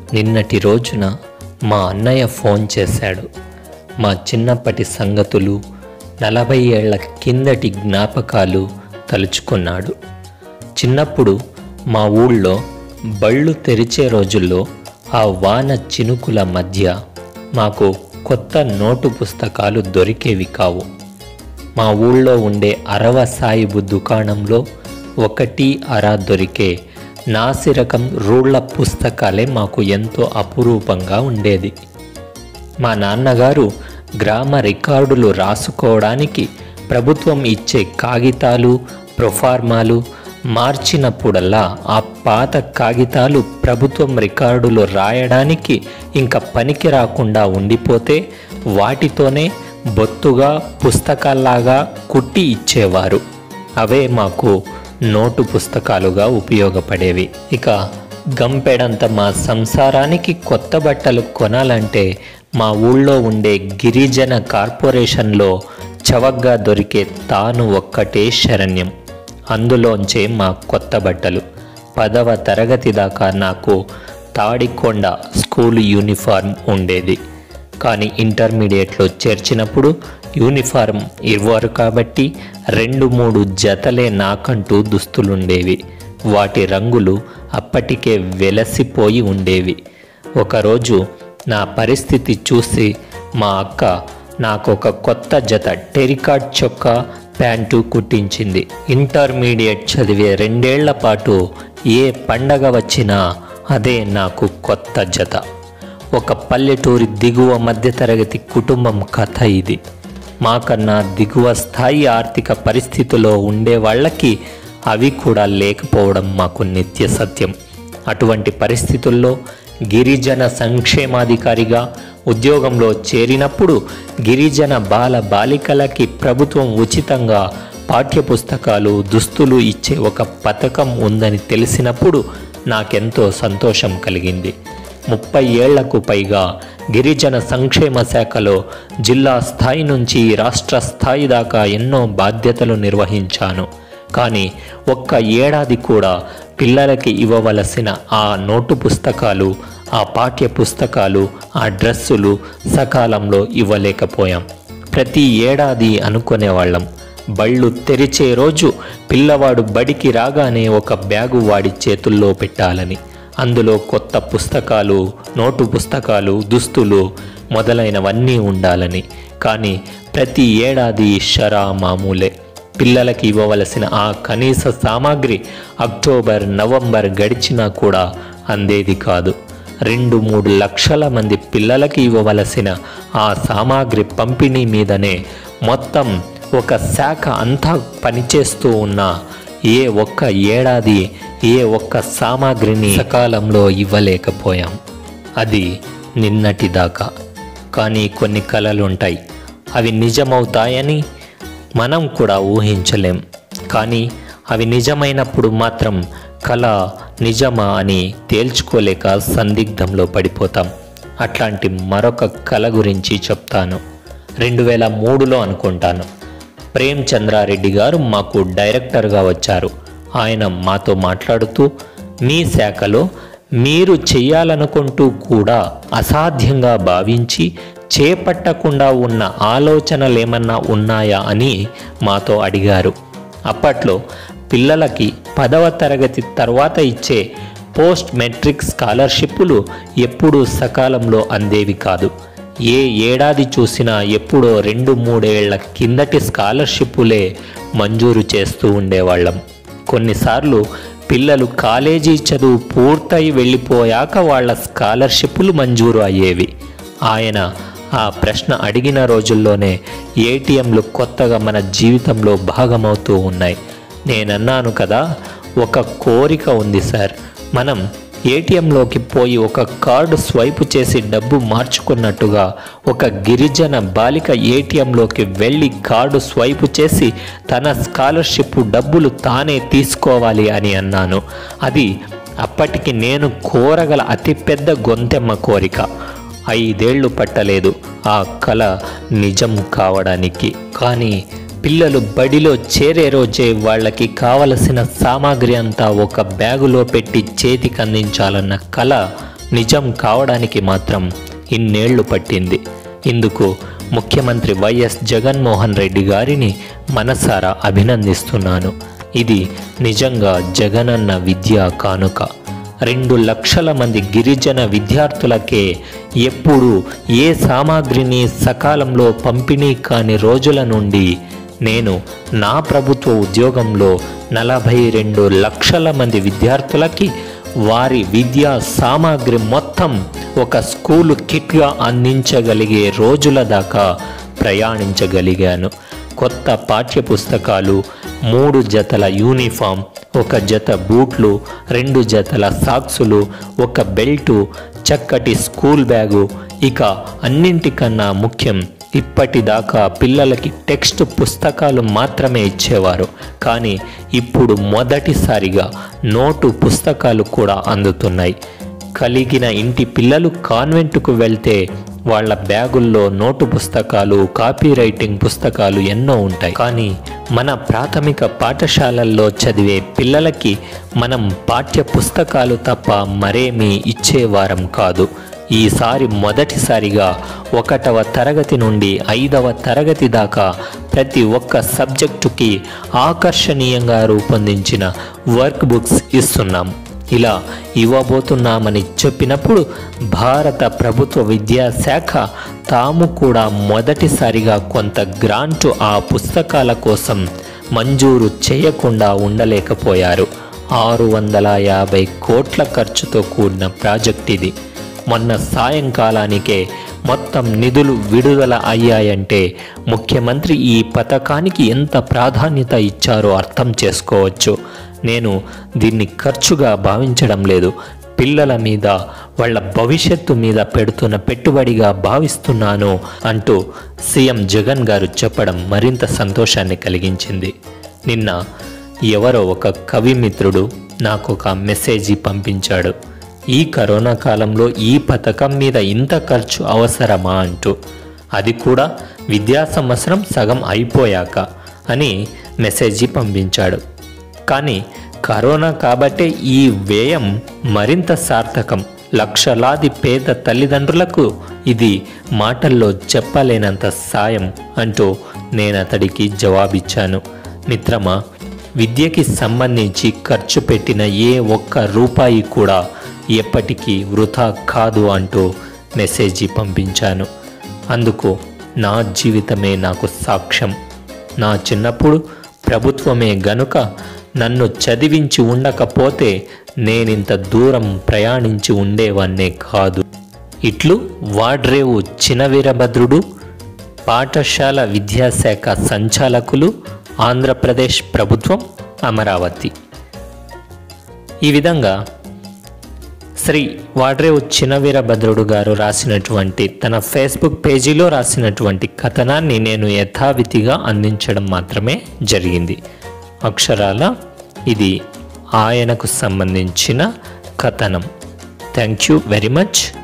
నిన్నటి రోజున మా అన్నయ్య ఫోన్ చేశాడు మా చిన్నప్పటి సంగతులు నలభై ఏళ్ల కిందటి జ్ఞాపకాలు తలుచుకున్నాడు చిన్నప్పుడు మా ఊళ్ళో బళ్ళు తెరిచే రోజుల్లో ఆ వాన చినుకుల మధ్య మాకు కొత్త నోటు పుస్తకాలు దొరికేవి కావు మా ఊళ్ళో ఉండే అరవ సాయిబు దుకాణంలో ఒకటి అర దొరికే నాసిరకం రూళ్ల పుస్తకాలే మాకు ఎంతో అపురూపంగా ఉండేది మా నాన్నగారు గ్రామ రికార్డులు రాసుకోవడానికి ప్రభుత్వం ఇచ్చే కాగితాలు ప్రొఫార్మాలు మార్చినప్పుడల్లా ఆ పాత కాగితాలు ప్రభుత్వం రికార్డులు రాయడానికి ఇంకా పనికి రాకుండా ఉండిపోతే వాటితోనే బొత్తుగా పుస్తకాల్లాగా కుట్టి ఇచ్చేవారు అవే మాకు నోటు పుస్తకాలుగా ఉపయోగపడేవి ఇక గంపెడంత మా సంసారానికి కొత్త బట్టలు కొనాలంటే మా ఊళ్ళో ఉండే గిరిజన కార్పొరేషన్లో చవగ్గా దొరికే తాను ఒక్కటే శరణ్యం అందులోంచే మా కొత్త బట్టలు పదవ తరగతి దాకా నాకు తాడికొండ స్కూల్ యూనిఫార్మ్ ఉండేది కానీ ఇంటర్మీడియట్లో చేర్చినప్పుడు యూనిఫారం ఇవ్వరు కాబట్టి రెండు మూడు జతలే నాకంటూ దుస్తులుండేవి వాటి రంగులు అప్పటికే వెలసిపోయి ఉండేవి ఒకరోజు నా పరిస్థితి చూసి మా అక్క నాకు ఒక కొత్త జత టెరికాట్ చొక్కా ప్యాంటు కుట్టించింది ఇంటర్మీడియట్ చదివే రెండేళ్ల పాటు ఏ పండగ వచ్చినా అదే నాకు కొత్త జత ఒక పల్లెటూరి దిగువ మధ్యతరగతి కుటుంబం కథ ఇది మాకన్నా దిగువ స్థాయి ఆర్థిక పరిస్థితిలో ఉండే వాళ్ళకి అవి కూడా లేకపోవడం మాకు నిత్య సత్యం అటువంటి పరిస్థితుల్లో గిరిజన సంక్షేమాధికారిగా ఉద్యోగంలో చేరినప్పుడు గిరిజన బాల బాలికలకి ప్రభుత్వం ఉచితంగా పాఠ్యపుస్తకాలు దుస్తులు ఇచ్చే ఒక పథకం ఉందని తెలిసినప్పుడు నాకెంతో సంతోషం కలిగింది ముప్పై ఏళ్లకు పైగా గిరిజన సంక్షేమ శాఖలో జిల్లా స్థాయి నుంచి రాష్ట్ర స్థాయి దాకా ఎన్నో బాధ్యతలు నిర్వహించాను కానీ ఒక్క ఏడాది కూడా పిల్లలకి ఇవ్వవలసిన ఆ నోటు పుస్తకాలు ఆ పాఠ్య పుస్తకాలు ఆ డ్రెస్సులు సకాలంలో ఇవ్వలేకపోయాం ప్రతి ఏడాది అనుకునేవాళ్ళం బళ్ళు తెరిచే రోజు పిల్లవాడు బడికి రాగానే ఒక బ్యాగు వాడి చేతుల్లో పెట్టాలని అందులో కొత్త పుస్తకాలు నోటు పుస్తకాలు దుస్తులు మొదలైనవన్నీ ఉండాలని కానీ ప్రతి ఏడాది షరా మామూలే పిల్లలకి ఇవ్వవలసిన ఆ కనీస సామాగ్రి అక్టోబర్ నవంబర్ గడిచినా కూడా అందేది కాదు రెండు మూడు లక్షల మంది పిల్లలకి ఇవ్వవలసిన ఆ సామాగ్రి పంపిణీ మీదనే మొత్తం ఒక శాఖ అంతా పనిచేస్తూ ఉన్న ఏ ఒక్క ఏడాది ఏ ఒక్క సామాగ్రిని సకాలంలో ఇవ్వలేకపోయాం అది నిన్నటి దాకా కానీ కొన్ని కళలుంటాయి అవి నిజమవుతాయని మనం కూడా ఊహించలేం కానీ అవి నిజమైనప్పుడు మాత్రం కళ నిజమా అని తేల్చుకోలేక సందిగ్ధంలో పడిపోతాం అట్లాంటి మరొక కళ గురించి చెప్తాను రెండు వేల మూడులో అనుకుంటాను ప్రేమ్ చంద్రారెడ్డి గారు మాకు డైరెక్టర్గా వచ్చారు ఆయన మాతో మాట్లాడుతూ మీ శాఖలో మీరు చేయాలనుకుంటూ కూడా అసాధ్యంగా భావించి చేపట్టకుండా ఉన్న ఆలోచనలేమన్నా ఉన్నాయా అని మాతో అడిగారు అప్పట్లో పిల్లలకి పదవ తరగతి తర్వాత ఇచ్చే పోస్ట్ మెట్రిక్ స్కాలర్షిప్పులు ఎప్పుడూ సకాలంలో అందేవి కాదు ఏ ఏడాది చూసినా ఎప్పుడో రెండు మూడేళ్ల కిందటి స్కాలర్షిప్పులే మంజూరు చేస్తూ ఉండేవాళ్ళం కొన్నిసార్లు పిల్లలు కాలేజీ చదువు పూర్తయి వెళ్ళిపోయాక వాళ్ళ స్కాలర్షిప్పులు మంజూరు అయ్యేవి ఆయన ఆ ప్రశ్న అడిగిన రోజుల్లోనే ఏటీఎంలు కొత్తగా మన జీవితంలో భాగమవుతూ ఉన్నాయి నేనన్నాను కదా ఒక కోరిక ఉంది సార్ మనం ఏటీఎంలోకి పోయి ఒక కార్డు స్వైపు చేసి డబ్బు మార్చుకున్నట్టుగా ఒక గిరిజన బాలిక ఏటీఎంలోకి వెళ్ళి కార్డు స్వైపు చేసి తన స్కాలర్షిప్ డబ్బులు తానే తీసుకోవాలి అని అన్నాను అది అప్పటికి నేను కోరగల అతిపెద్ద గొంతెమ్మ కోరిక ఐదేళ్లు పట్టలేదు ఆ కళ నిజం కావడానికి కానీ పిల్లలు బడిలో చేరే రోజే వాళ్ళకి కావలసిన సామాగ్రి అంతా ఒక బ్యాగులో పెట్టి చేతికి అందించాలన్న కళ నిజం కావడానికి మాత్రం ఇన్నేళ్లు పట్టింది ఇందుకు ముఖ్యమంత్రి వైఎస్ జగన్మోహన్ రెడ్డి గారిని మనసారా అభినందిస్తున్నాను ఇది నిజంగా జగనన్న విద్యా కానుక రెండు లక్షల మంది గిరిజన విద్యార్థులకే ఎప్పుడు ఏ సామాగ్రిని సకాలంలో పంపిణీ కాని రోజుల నుండి నేను నా ప్రభుత్వ ఉద్యోగంలో నలభై రెండు లక్షల మంది విద్యార్థులకి వారి విద్యా సామాగ్రి మొత్తం ఒక స్కూలు కిట్గా అందించగలిగే రోజుల దాకా ప్రయాణించగలిగాను కొత్త పాఠ్య పుస్తకాలు మూడు జతల యూనిఫామ్ ఒక జత బూట్లు రెండు జతల సాక్సులు ఒక బెల్టు చక్కటి స్కూల్ బ్యాగు ఇక అన్నింటికన్నా ముఖ్యం ఇప్పటిదాకా పిల్లలకి టెక్స్ట్ పుస్తకాలు మాత్రమే ఇచ్చేవారు కానీ ఇప్పుడు మొదటిసారిగా నోటు పుస్తకాలు కూడా అందుతున్నాయి కలిగిన ఇంటి పిల్లలు కాన్వెంట్కు వెళ్తే వాళ్ళ బ్యాగుల్లో నోటు పుస్తకాలు కాపీ రైటింగ్ పుస్తకాలు ఎన్నో ఉంటాయి కానీ మన ప్రాథమిక పాఠశాలల్లో చదివే పిల్లలకి మనం పాఠ్య పుస్తకాలు తప్ప మరేమీ ఇచ్చేవారం కాదు ఈసారి మొదటిసారిగా ఒకటవ తరగతి నుండి ఐదవ తరగతి దాకా ప్రతి ఒక్క సబ్జెక్టుకి ఆకర్షణీయంగా రూపొందించిన వర్క్ బుక్స్ ఇస్తున్నాం ఇలా ఇవ్వబోతున్నామని చెప్పినప్పుడు భారత ప్రభుత్వ విద్యాశాఖ తాము కూడా మొదటిసారిగా కొంత గ్రాంటు ఆ పుస్తకాల కోసం మంజూరు చేయకుండా ఉండలేకపోయారు ఆరు వందల యాభై కోట్ల ఖర్చుతో కూడిన ప్రాజెక్ట్ ఇది మొన్న సాయంకాలానికే మొత్తం నిధులు విడుదల అయ్యాయంటే ముఖ్యమంత్రి ఈ పథకానికి ఎంత ప్రాధాన్యత ఇచ్చారో అర్థం చేసుకోవచ్చు నేను దీన్ని ఖర్చుగా భావించడం లేదు పిల్లల మీద వాళ్ళ భవిష్యత్తు మీద పెడుతున్న పెట్టుబడిగా భావిస్తున్నాను అంటూ సీఎం జగన్ గారు చెప్పడం మరింత సంతోషాన్ని కలిగించింది నిన్న ఎవరో ఒక కవి మిత్రుడు నాకు ఒక మెసేజీ పంపించాడు ఈ కరోనా కాలంలో ఈ పథకం మీద ఇంత ఖర్చు అవసరమా అంటూ అది కూడా విద్యా సంవత్సరం సగం అయిపోయాక అని మెసేజీ పంపించాడు కానీ కరోనా కాబట్టే ఈ వ్యయం మరింత సార్థకం లక్షలాది పేద తల్లిదండ్రులకు ఇది మాటల్లో చెప్పలేనంత సాయం అంటూ నేను అతడికి జవాబిచ్చాను మిత్రమా విద్యకి సంబంధించి ఖర్చు పెట్టిన ఏ ఒక్క రూపాయి కూడా ఎప్పటికీ వృధా కాదు అంటూ మెసేజీ పంపించాను అందుకు నా జీవితమే నాకు సాక్ష్యం నా చిన్నప్పుడు ప్రభుత్వమే గనుక నన్ను చదివించి ఉండకపోతే నేనింత దూరం ప్రయాణించి ఉండేవాన్నే కాదు ఇట్లు వాడ్రేవు చినవీరభద్రుడు పాఠశాల విద్యాశాఖ సంచాలకులు ఆంధ్రప్రదేశ్ ప్రభుత్వం అమరావతి ఈ విధంగా శ్రీ వాడ్రేవు చినవీరభద్రుడు గారు రాసినటువంటి తన ఫేస్బుక్ పేజీలో రాసినటువంటి కథనాన్ని నేను యథావిధిగా అందించడం మాత్రమే జరిగింది అక్షరాల ఇది ఆయనకు సంబంధించిన కథనం థ్యాంక్ యూ వెరీ మచ్